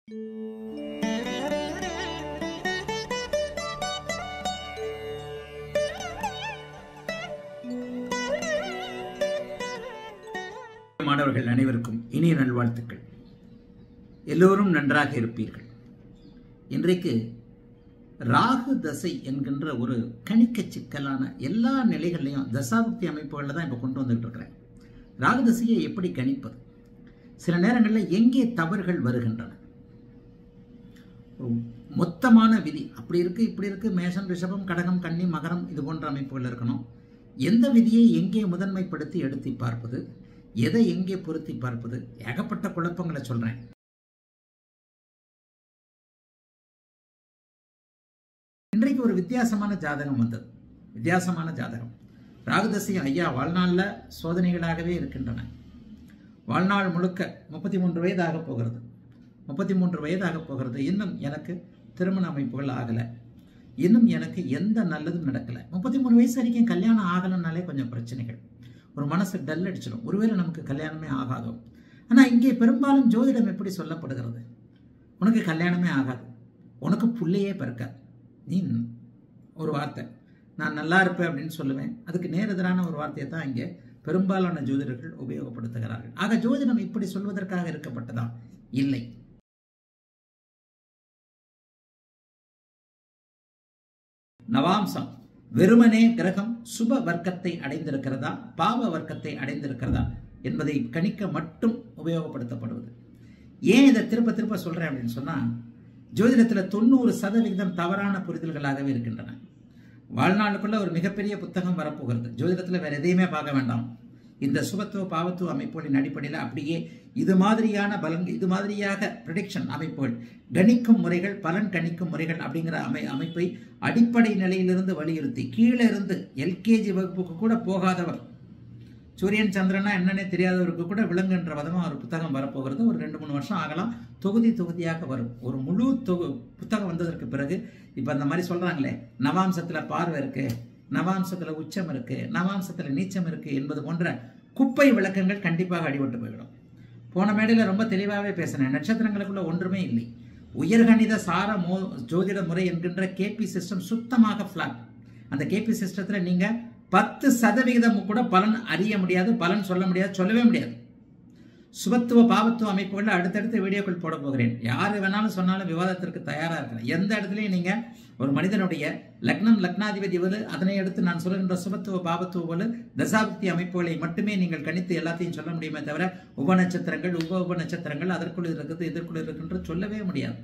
மாணவர்கள் அனைவருக்கும் இனிய நல்வாழ்த்துக்கள் எல்லோரும் நன்றாக இருப்பீர்கள் இன்றைக்கு ராகு தசை என்கின்ற ஒரு கணிக்க சிக்கலான எல்லா நிலைகள்லையும் தசாபக்தி அமைப்புகளில் தான் இப்போ கொண்டு வந்துகிட்டு இருக்கிறேன் ராகு தசையை எப்படி கணிப்பது சில நேரங்களில் எங்கே தவறுகள் வருகின்றன ஒரு மொத்தமான விதி அப்படி இருக்கு இப்படி இருக்கு மேஷம் ரிஷபம் கடகம் கன்னி மகரம் இது போன்ற அமைப்புகள் இருக்கணும் எந்த விதியை எங்கே முதன்மைப்படுத்தி எடுத்து பார்ப்பது எதை எங்கே பொருத்தி பார்ப்பது ஏகப்பட்ட குழப்பங்களை சொல்றேன் இன்றைக்கு ஒரு வித்தியாசமான ஜாதகம் வந்தது வித்தியாசமான ஜாதகம் ராகுதசையும் ஐயா வாழ்நாளில் சோதனைகளாகவே இருக்கின்றன வாழ்நாள் முழுக்க முப்பத்தி மூன்று வயதாக போகிறது முப்பத்தி மூன்று வயதாக போகிறது இன்னும் எனக்கு திருமண அமைப்புகள் ஆகலை இன்னும் எனக்கு எந்த நல்லதும் நடக்கலை முப்பத்தி மூணு வயசு வரைக்கும் கல்யாணம் ஆகலைன்னாலே கொஞ்சம் பிரச்சனைகள் ஒரு மனசு டல் அடிச்சிடும் ஒருவேளை நமக்கு கல்யாணமே ஆகாதோ ஆனால் இங்கே பெரும்பாலும் ஜோதிடம் எப்படி சொல்லப்படுகிறது உனக்கு கல்யாணமே ஆகாது உனக்கு புள்ளையே பிறக்காது நீ ஒரு வார்த்தை நான் நல்லா இருப்பேன் அப்படின்னு சொல்லுவேன் அதுக்கு நேர் எதிரான ஒரு வார்த்தையை தான் இங்கே பெரும்பாலான ஜோதிடர்கள் உபயோகப்படுத்துகிறார்கள் ஆக ஜோதிடம் இப்படி சொல்வதற்காக இருக்கப்பட்டதா இல்லை நவாம்சம் வெறுமனே கிரகம் சுப வர்க்கத்தை அடைந்திருக்கிறதா பாவ வர்க்கத்தை அடைந்திருக்கிறதா என்பதை கணிக்க மட்டும் உபயோகப்படுத்தப்படுவது ஏன் இதை திருப்ப திருப்ப சொல்றேன் அப்படின்னு சொன்னா ஜோதிடத்தில் தொண்ணூறு சதவிகிதம் தவறான புரிதல்களாகவே இருக்கின்றன வாழ்நாளுக்குள்ள ஒரு மிகப்பெரிய புத்தகம் வரப்போகிறது ஜோதிடத்தில் வேற எதையுமே பார்க்க வேண்டாம் இந்த சுபத்துவ பாவத்துவ அமைப்புகளின் அடிப்படையில் அப்படியே இது மாதிரியான பலன் இது மாதிரியாக ப்ரிடிக்ஷன் அமைப்புகள் கணிக்கும் முறைகள் பலன் கணிக்கும் முறைகள் அப்படிங்கிற அமை அமைப்பை அடிப்படை நிலையிலிருந்து வலியுறுத்தி கீழே இருந்து எல்கேஜி வகுப்புக்கு கூட போகாதவர் சூரியன் சந்திரனா என்னன்னே தெரியாதவருக்கு கூட விலங்குன்ற விதமாக ஒரு புத்தகம் வரப்போகிறது ஒரு ரெண்டு மூணு வருஷம் ஆகலாம் தொகுதி தொகுதியாக வரும் ஒரு முழு தொகு புத்தகம் வந்ததற்கு பிறகு இப்போ அந்த மாதிரி சொல்கிறாங்களே நவாம்சத்தில் பார்வை இருக்கு நவாம்சத்தில் உச்சம் இருக்கு நவாம்சத்தில் நீச்சம் இருக்கு என்பது போன்ற குப்பை விளக்கங்கள் கண்டிப்பாக அடிபட்டு போய்விடும் போன மேடையில் ரொம்ப தெளிவாகவே பேசினேன் நட்சத்திரங்களுக்குள்ள ஒன்றுமே இல்லை உயர்கணித சார மோ ஜோதிட முறை என்கின்ற கேபி சிஸ்டம் சுத்தமாக ஃப்ளாட் அந்த கேபி சிஸ்டத்தில் நீங்கள் பத்து சதவிகிதம் கூட பலன் அறிய முடியாது பலன் சொல்ல முடியாது சொல்லவே முடியாது சுபத்துவ பாவத்துவ அமைப்புகளில் அடுத்தடுத்த வீடியோக்கள் போட போகிறேன் யார் வேணாலும் சொன்னாலும் விவாதத்திற்கு தயாராக இருக்கிறேன் எந்த இடத்துலையும் நீங்கள் ஒரு மனிதனுடைய லக்னம் லக்னாதிபதி வலு அதனை அடுத்து நான் சொல்லுகின்ற சுபத்துவ பாவத்துவ வலு தசாபக்தி அமைப்புகளை மட்டுமே நீங்கள் கணித்து எல்லாத்தையும் சொல்ல முடியுமே தவிர உப நட்சத்திரங்கள் உப உப நட்சத்திரங்கள் அதற்குள் இருக்குது இதற்குள் இருக்குன்ற சொல்லவே முடியாது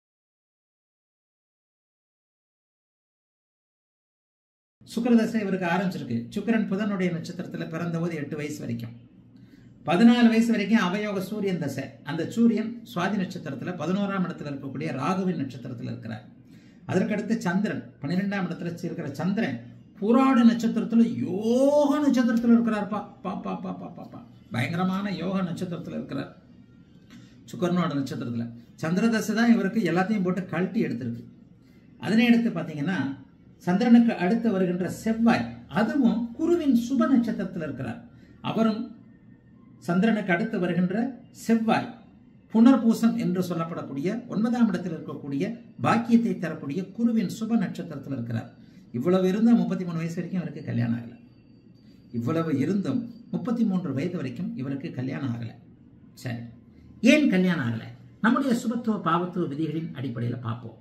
சுக்கரதசை இவருக்கு ஆரம்பிச்சிருக்கு சுக்கரன் புதனுடைய நட்சத்திரத்தில் பிறந்த போது எட்டு வயசு வரைக்கும் பதினாலு வயசு வரைக்கும் அவயோக சூரியன் தசை அந்த சூரியன் சுவாதி நட்சத்திரத்தில் பதினோராம் இடத்துல இருக்கக்கூடிய ராகுவின் நட்சத்திரத்தில் இருக்கிறார் அதற்கடுத்து சந்திரன் பன்னிரெண்டாம் இடத்துல இருக்கிற சந்திரன் புராட நட்சத்திரத்தில் யோக நட்சத்திரத்தில் இருக்கிறார் பா பா பா பா பா பா பா பயங்கரமான யோக நட்சத்திரத்தில் இருக்கிறார் சுக்கரனோட நட்சத்திரத்தில் சந்திரதசை தான் இவருக்கு எல்லாத்தையும் போட்டு கழட்டி எடுத்திருக்கு அதனை எடுத்து பார்த்தீங்கன்னா சந்திரனுக்கு அடுத்து வருகின்ற செவ்வாய் அதுவும் குருவின் சுப நட்சத்திரத்தில் இருக்கிறார் அவரும் சந்திரனுக்கு அடுத்து வருகின்ற செவ்வாய் புனர்பூசம் என்று சொல்லப்படக்கூடிய ஒன்பதாம் இடத்தில் இருக்கக்கூடிய பாக்கியத்தை தரக்கூடிய குருவின் சுப நட்சத்திரத்தில் இருக்கிறார் இவ்வளவு இருந்த முப்பத்தி மூணு வயசு வரைக்கும் இவருக்கு கல்யாணம் ஆகலை இவ்வளவு இருந்தும் முப்பத்தி மூன்று வயது வரைக்கும் இவருக்கு கல்யாணம் ஆகலை சரி ஏன் கல்யாணம் ஆகலை நம்முடைய சுபத்துவ பாவத்துவ விதிகளின் அடிப்படையில் பார்ப்போம்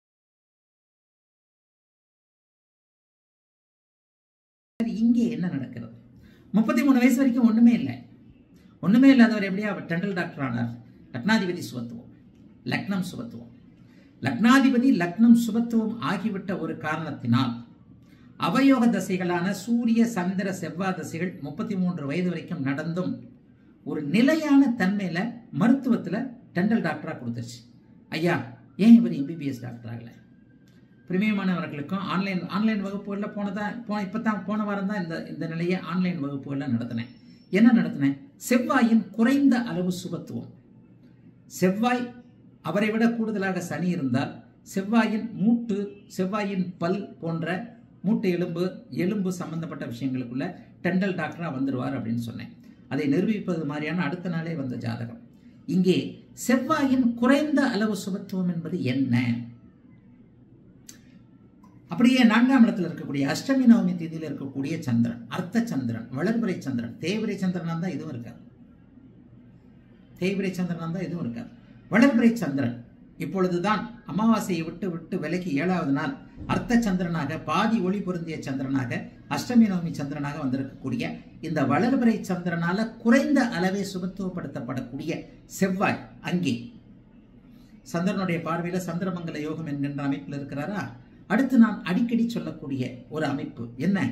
இங்கே என்ன நடக்கிறது முப்பத்தி மூணு வயசு வரைக்கும் ஒன்றுமே இல்லை ஒன்றுமே இல்லாதவர் எப்படியா டெண்டல் டாக்டர் ஆனார் லக்னாதிபதி சுபத்துவம் லக்னம் சுபத்துவம் லக்னாதிபதி லக்னம் சுபத்துவம் ஆகிவிட்ட ஒரு காரணத்தினால் அவயோக தசைகளான சூரிய சந்திர செவ்வாய் தசைகள் முப்பத்தி மூன்று வயது வரைக்கும் நடந்தும் ஒரு நிலையான தன்மையில மருத்துவத்தில் டெண்டல் டாக்டராக கொடுத்துருச்சு ஐயா ஏன் இவர் எம்பிபிஎஸ் டாக்டர் ஆகலை பிரிமியமானவர்களுக்கும் ஆன்லைன் ஆன்லைன் வகுப்புகளில் போனதா போ இப்போ தான் போன வாரம் தான் இந்த இந்த நிலையை ஆன்லைன் வகுப்புகளில் நடத்தினேன் என்ன நடத்தினேன் செவ்வாயின் குறைந்த அளவு சுபத்துவம் செவ்வாய் அவரை விட கூடுதலாக சனி இருந்தால் செவ்வாயின் மூட்டு செவ்வாயின் பல் போன்ற மூட்டு எலும்பு எலும்பு சம்பந்தப்பட்ட விஷயங்களுக்குள்ள டெண்டல் டாக்டராக வந்துடுவார் அப்படின்னு சொன்னேன் அதை நிரூபிப்பது மாதிரியான அடுத்த நாளே வந்த ஜாதகம் இங்கே செவ்வாயின் குறைந்த அளவு சுபத்துவம் என்பது என்ன அப்படியே நான்காம் இடத்தில் இருக்கக்கூடிய அஷ்டமி நவமி தேதியில் இருக்கக்கூடிய சந்திரன் அர்த்த சந்திரன் வளர்பிறை சந்திரன் தேய்பிரை சந்திரனா தான் இதுவும் இருக்காது தேய்பிரை சந்திரனா தான் இதுவும் இருக்காது வளர்பிறை சந்திரன் இப்பொழுதுதான் அமாவாசையை விட்டு விட்டு விலகி ஏழாவது நாள் அர்த்த சந்திரனாக பாதி ஒளி பொருந்திய சந்திரனாக அஷ்டமி நவமி சந்திரனாக வந்திருக்கக்கூடிய இந்த வளர்பிறை சந்திரனால குறைந்த அளவே சுபத்துவப்படுத்தப்படக்கூடிய செவ்வாய் அங்கே சந்திரனுடைய பார்வையில சந்திரமங்கல யோகம் என்கின்ற அமைப்பில் இருக்கிறாரா அடுத்து நான் அடிக்கடி சொல்லக்கூடிய ஒரு அமைப்பு என்ன